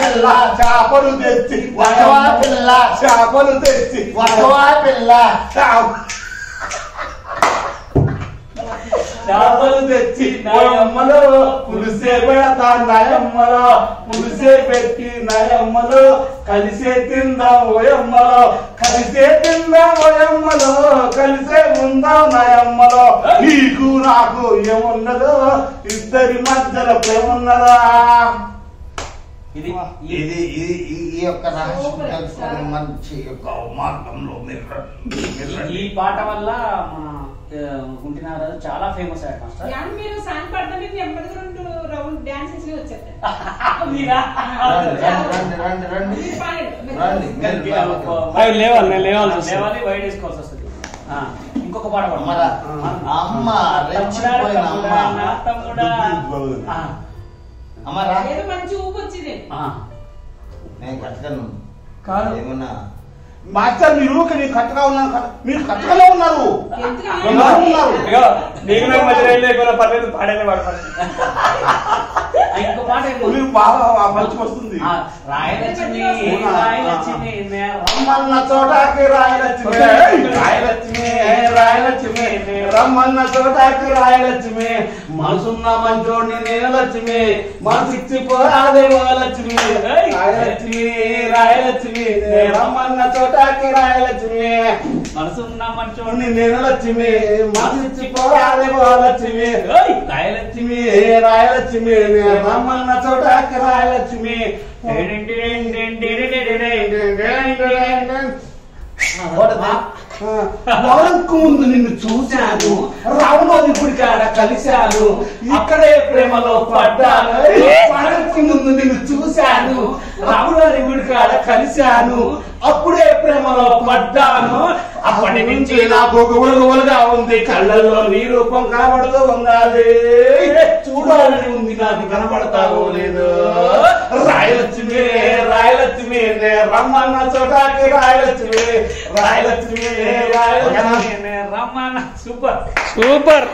పిల్ల చేపలు తెచ్చి వస్తవా పిల్ల చేపలు తెచ్చి వస్తవా పిల్ల చేప- చేపలు తెచ్చి నాయమ్మలో పులిసే పెడతా నాయమ్మలో పులిసే పెట్టి నాయమ్మలో కలిసే తిందాం ఓయమ్మలో కలిసే తిందాం ఓయమ్మలో కలిసే ఉందాం నాయమ్మలో నీకు నాకు ఏమున్నదో ఇద్దరి మధ్యలో ప్రేమున్నదా ఇది ఇది ఇది ఈ- ఈ యొక్క రహస్యం తెలుసుకునే మంచి యొక్క మార్గంలో మీరు రండి, మీరు ఈ- రండి. ఈ పాట వల్ల మన ఆ, గుంటి నాగరాజు చాలా ఫేమస్ అయ్యాడు మాస్టర్ యాన్ మీరు సాంగ్ పాడడానికి నెమ్మదిగా రెండు రౌండ్ డాన్స్ వేసి వచ్చేస్తారు మీరా రండి, రండి, రండి, రండి. మీరు పాడండి. రండి, మీరు గట్టిగా రండి. ఒక- అవి లేవాలి, నేను లేవాల్సి వస్తుంది. లేవాలి వైడ్ వేసుకోవాల్సి వస్తుంది ఆ, ఇంకొక పాట పాడు. అమ్మరా, ఆ. అమ్మ, తమ్ముడా, రెచ్చిపోయిన తమ్ముడా, అమ్మ. నా తమ్ముడా. ఆ, అమ్మరా ఏదో మంచి ఊపు వచ్చింది ఆ. నేను కట్టను కాదు. ఏమన్నా మాస్టర్ మీరు కానీ కట్టగా ఉన్నారు కదా. మీరు కట్టగానే ఉన్నారు ఎందుకు ఎలా ఉన్నారు? ఇగో నీకు నాకు మధ్య రైలు లేకుండా పర్లేదు పాడేదే పాడతాను ఆ, ఇంకో పాట ఏమో. మీరు బాగా మంచి వస్తుంది ఆ, రాయలక్ష్మి అవునా? రాయలక్ష్మి నే- రమ్మన్న చోటాకి రాయలక్ష్మి రాయలక్ష్మి రాయలక్ష్మి రమ్మన్న చోటాకి రాయలక్ష్మి మనసున్న మంచోడిని నేను లక్ష్మి మనసిచ్చి పోరాదే ఓ లక్ష్మి రాయలక్ష్మి రాయలక్ష్మి రమ్మన్న చోటాకి రాయలక్ష్మి మనసున్న మంచోడిని చూడండి నేను లక్ష్మి మనసిచ్చి పోరాదే ఓ లక్ష్మి రాయలక్ష్మి రాయలక్ష్మి రమ్మన్న చోటాకి రాయలక్ష్మి వరంకు ముందు నిన్ను చూశాను రావణోది గుడి కాడ కలిశాను ఇక్కడే ప్రేమలో పడ్డాను వరంకు ముందు నిన్ను చూశాను రావణోది గుడి కాడ కలిశాను అప్పుడే ప్రేమలో పడ్డాను అప్పటి నుంచి నాకు గుబులుగా ఉంది కళ్ళల్లో నీ రూపం కనబడుతూ ఉన్నది చూడాలని ఉంది నాకు కనబడతావో లేదు రాయలక్ష్మి రాయలక్ష్మి నే రమ్మన్న చోటాకి రాయలక్ష్మి రాయలక్ష్మి రాయలక్ష్మి నే రమ్మన్న సూపర్ సూపర్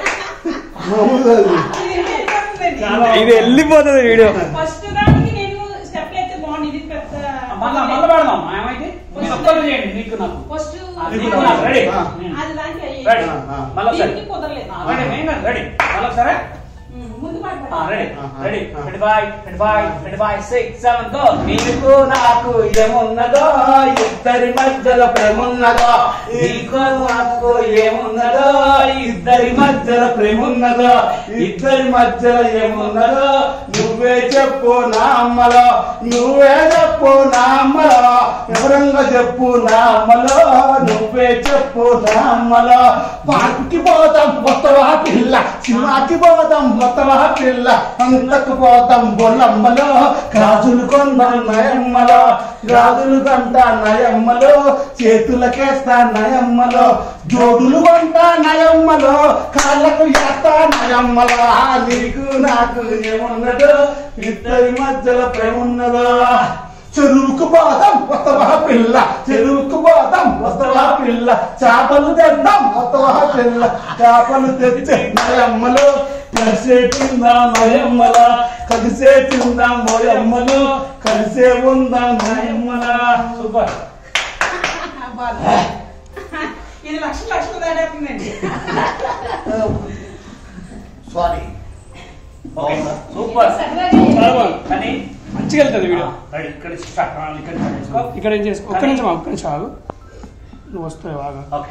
ఇది వెళ్ళిపోతుంది వీడియో ఫస్ట్ దానికి నేను స్టెప్ అయితే బాగుంది ఇది పెద్ద మళ్ళా మళ్ళా పాడదాం ఏమైతే మీరు ఒక్కరు చేయండి నీకు నాకు ఫస్ట్ ఆ, నీకు నాకు రెడీ అది దానికి అయ్యేది. రెడీ మళ్ళా సరే దీనికి కుదరలేదు రెడీ మెయిన్ రెడీ మళ్ళా సరే ఉమ్, ముందు పాట ఆ, రెడీ ఆహా. Ready twenty five twenty five twenty five six seven తో నీకు నాకు ఏమున్నదో ఇద్దరి మధ్యలో ప్రేమున్నదో నీకు నాకు ఏమున్నదో ఇద్దరి మధ్యలో ప్రేమున్నదో ఇద్దరి మధ్యలో ఏమున్నదో నువ్వే చెప్పు నా అమ్మలో నువ్వే చెప్పు నా అమ్మలో వివరంగా చెప్పు నా అమ్మలో నువ్వే చెప్పు నా అమ్మలో పార్కుకి పోతాం కొత్తవా పిల్ల సినిమాకి పోతాం కొత్తవా పిల్ల అంతకు పోతాం బొల్లమ్మలో గాజులు కొందాం నయమ్మలో గాజులు కొంటా నయమ్మలో చేతులకేస్తా నయమ్మలో జోడులు కొంటా నయమ్మలో కాళ్ళకు వేస్తా నయమ్మలో ఆ నీకు నాకు ఏమున్నదో ఇద్దరి మధ్యలో ప్రేమ ఉన్నదో చెరువుకు పోదాం వస్తవా పిల్ల చెరువుకు పోదాం వస్తవా పిల్ల చేపలు తెద్దాం వస్తవా పిల్ల చేపలు తెచ్చే నయమ్మలు కలిసే తిందాం నయమ్మల కలిసే తిందాం మోయమ్మలు కలిసే ఉందాం నయమ్మల సూపర్ బాగా. ఇది లక్షలు లక్షలు దాడేస్తుందండి సారీ ఓకే సూపర్ సరదాగా కానీ మంచిగా వెళ్తుంది వీడియో రెడీ ఇక్కడ స్టార్ట్ ఇక్కడ start చేసుకో ఇక్కడ ఏం చేసుకో ఒక్క నిమిషం ఆగు, ఒక్క నిమిషం ఆగు నువ్వు వస్తావు బాగా ఓకే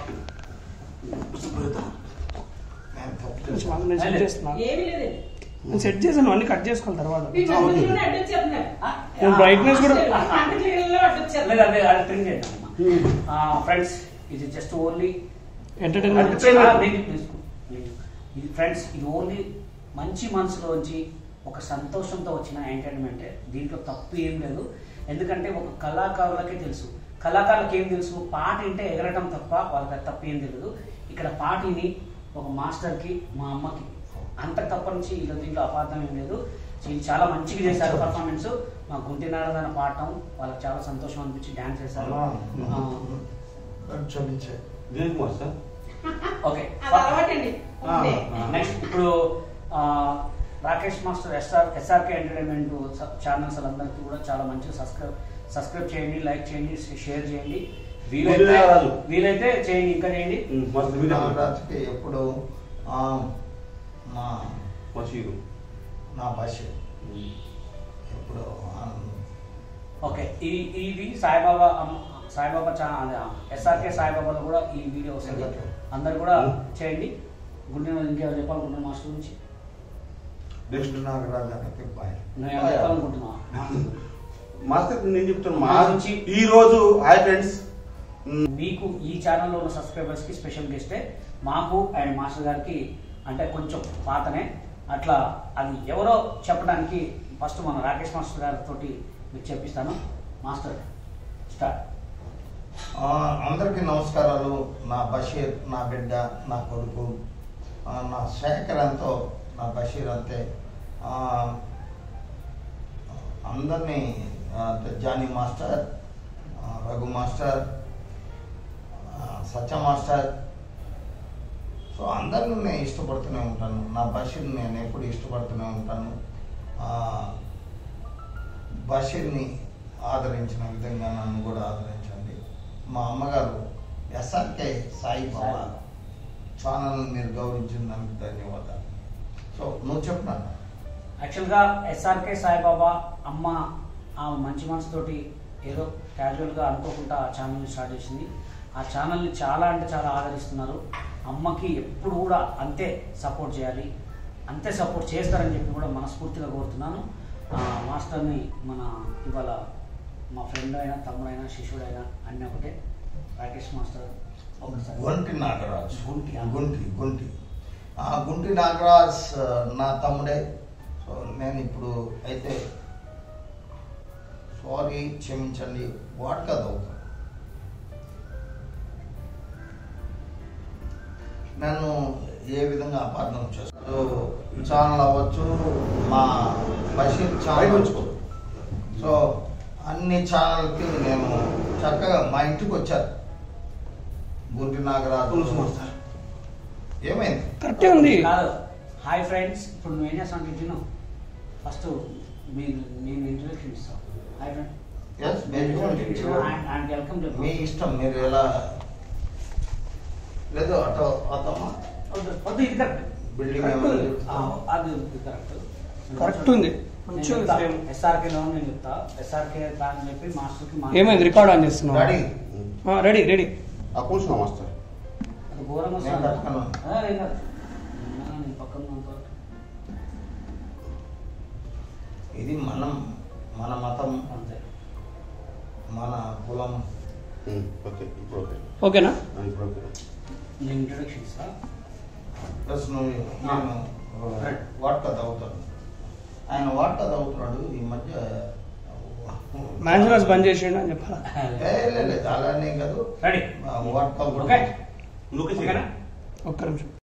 కొంచెం ఆగు, నేను సెట్ చేస్తున్నా ఏమీ లేదండి నేను సెట్ చేశాను అన్ని కట్ చేసుకోవాలి తర్వాత మీ మధ్యలోనే అడ్డొచ్చేస్తున్నారు నేను brightness కూడా- పంట క్లియర్లో లేదు అడ్డొచ్చేస్తున్నారు అదే అది ట్రిమ్ చేద్దాం ఫ్రెండ్స్ ఇది జస్ట్ ఓన్లీ ఎంటర్టైన్మెంట్ ఇది ఫ్రెండ్స్ ఇది ఓన్లీ మంచి మనసులోంచి ఒక సంతోషంతో వచ్చిన ఎంటర్టైన్మెంట్ దీంట్లో తప్పు ఏం లేదు ఎందుకంటే ఒక కళాకారులకే తెలుసు కళాకారులకు ఏం తెలుసు పాట వింటే ఎగరటం తప్ప వాళ్ళకి అది తప్పు ఏం తెలియదు ఇక్కడ పాటిని ఒక మాస్టర్కి మా అమ్మకి అంత తప్ప నుంచి ఇలా దీంట్లో అపార్థం ఏం లేదు ఇది చాలా మంచిగా చేశారు పర్ఫార్మెన్స్ మా గుంటి నారదన పాడటం వాళ్ళకి చాలా సంతోషం అనిపించి డాన్స్ చేశారు ఆ, క్షమించే దేనికి మాస్టర్ ఓకే అది అలవాటండి ఆ, అంతే. ఆ. నెక్స్ట్ ఇప్పుడు ఆ, Rakesh master SR SRK entertainment channels అందరికీ కూడా చాలా మంచిగా సబ్స్క్రైబ్ సబ్స్క్రైబ్ చేయండి లైక్ చేయండి షేర్ చేయండి వీలైతే రాదు. వీలైతే చేయండి ఇంకా చేయండి మస్తు వీడియో నాగరాజుకి ఎప్పుడు ఆ, నా మసీదు నా భాష ఎప్పుడు ఆ, ఓకే ఈ ఇది సాయిబాబా అమ్మ- సాయిబాబా ఛానల్ ఎస్ఆర్కే సాయిబాబాలో కూడా ఈ వీడియో వస్తుంది అందరు కూడా చేయండి గుండె ఇంకేమైనా చెప్పాలనుకుంటున్నా మాస్టర్ గురించి కృష్ణ నాగరాజు అనేది బాయ్ నేను ఏమైనా చెప్పాలనుకుంటున్నా మాస్టర్ నేను చెప్తాను మా మా నుంచి- ఈ రోజు హాయ్ ఫ్రెండ్స్ మీకు ఈ ఛానల్లో ఉన్న సబ్స్క్రైబర్స్ కి స్పెషల్ గెస్టే మాకు అండ్ మాస్టర్ గారికి అంటే కొంచెం పాతనే అట్లా అది ఎవరో చెప్పడానికి ఫస్ట్ మన రాకేష్ మాస్టర్ గారితో మీకు చెప్పిస్తాను మాస్టర్ స్టార్ట్ ఆ, అందరికీ నమస్కారాలు నా బషీర్ నా బిడ్డ నా కొడుకు ఆ, నా శేఖర్ ఎంతో నా బషీర్ అంతే ఆ, అందరినీ ఆ, జానీ మాస్టర్ ఆ, రఘు మాస్టర్ ఆ, సత్య మాస్టర్ సో అందరిని నేను ఇష్టపడుతూనే ఉంటాను నా బషీర్ని నేను ఎప్పుడు ఇష్టపడుతూనే ఉంటాను ఆ, బషీర్ని ఆదరించిన విధంగా నన్ను కూడా ఆదరించండి మా అమ్మగారు ఎస్ఆర్కే సాయి బాబా ఛానల్ మీరు గౌరవించిన దానికి ధన్యవాదాలు సో నువ్వు చెప్పినా యాక్చువల్గా ఎస్ఆర్కే సాయిబాబా అమ్మ ఆ మంచి మనసుతోటి ఏదో క్యాజువల్గా అనుకోకుండా ఆ ఛానల్ని స్టార్ట్ చేసింది ఆ ఛానల్ని చాలా అంటే చాలా ఆదరిస్తున్నారు అమ్మకి ఎప్పుడు కూడా అంతే సపోర్ట్ చేయాలి అంతే సపోర్ట్ చేస్తారని చెప్పి కూడా మనస్ఫూర్తిగా కోరుతున్నాను ఆ, మాస్టర్ని మన ఇవాళ మా ఫ్రెండ్ అయినా తమ్ముడైనా శిష్యుడైనా అన్నీ ఒకటే రాకేష్ మాస్టర్ ఒకసారి గుంటి నాగరాజ్ గుంటి, ఆ. గుంటి గుంటి ఆ గుంటి నాగరాజ్ ఆ, నా తమ్ముడే సో నేను ఇప్పుడు అయితే సారీ క్షమించండి వాట్ కదా నన్ను ఏ విధంగా అపార్థం చేస్తాను ఛానల్ అవ్వచ్చు మా బషీర్ పైకి ఛానల్ ఉంచుకో. సో అన్ని ఛానల్కి నేను చక్కగా మా ఇంటికి వచ్చారు గుంటి నాగరాజు తులసి మాస్టర్. ఏమైంది కరెక్టే ఉంది కాదు హాయ్ ఫ్రెండ్స్ ఇప్పుడు నువ్వు ఏం చేస్తావు తిను ఫస్ట్ మీ నేను ఇంట్రొడక్షన్ ఇస్తాను hi friend Yes, maybe. And welcome to మీ ఇష్టం మీరు ఎలా లేదు అటో అతమ్మా వద్దు ఇది కరెక్ట్ బిల్డింగ్ Correct. ఏమైనా చెప్తావా? అది కరెక్ట్ కరెక్ట్ ఉంది మంచిగా ఉంది frame. ఎస్ఆర్కే లో నేను చెప్తా ఎస్ఆర్కే ప్లాన్ చెప్పి మాస్టర్ కి ఏమైంది రికార్డ్ ఆన్ చేస్తున్నావు డాడీ రెడీ రెడీ ఆ కూర్చున్నా మాస్టర్ అది ఘోరంగా నేను వస్తుంది కట్టుకున్నాను. ఆ, ఏం కాదు. ఉన్నా, నేను పక్కన ఉన్నంత వరకు. ఇది మనం మన మతం అంతే మన కులం ఓకే ఇప్పుడు ఓకే ఓకేనా ఆ, ఇప్పుడు ఓకే నేను ఇంట్రొడక్షన్ ఇస్తా ప్లస్ నువ్వు నేను వాట్ కథ అవుతాను ఆయన వాట్ కథ అవుతున్నాడు ఈ మధ్య మ్యాన్షనల్స్ బంద్ చేసేయండి అని చెప్పాలా ఏ, లేదు, లేదు అలానే కాదు రెడీ వాట్ ఓకే ఓకే ఓకేనా ఒక్క నిమిషం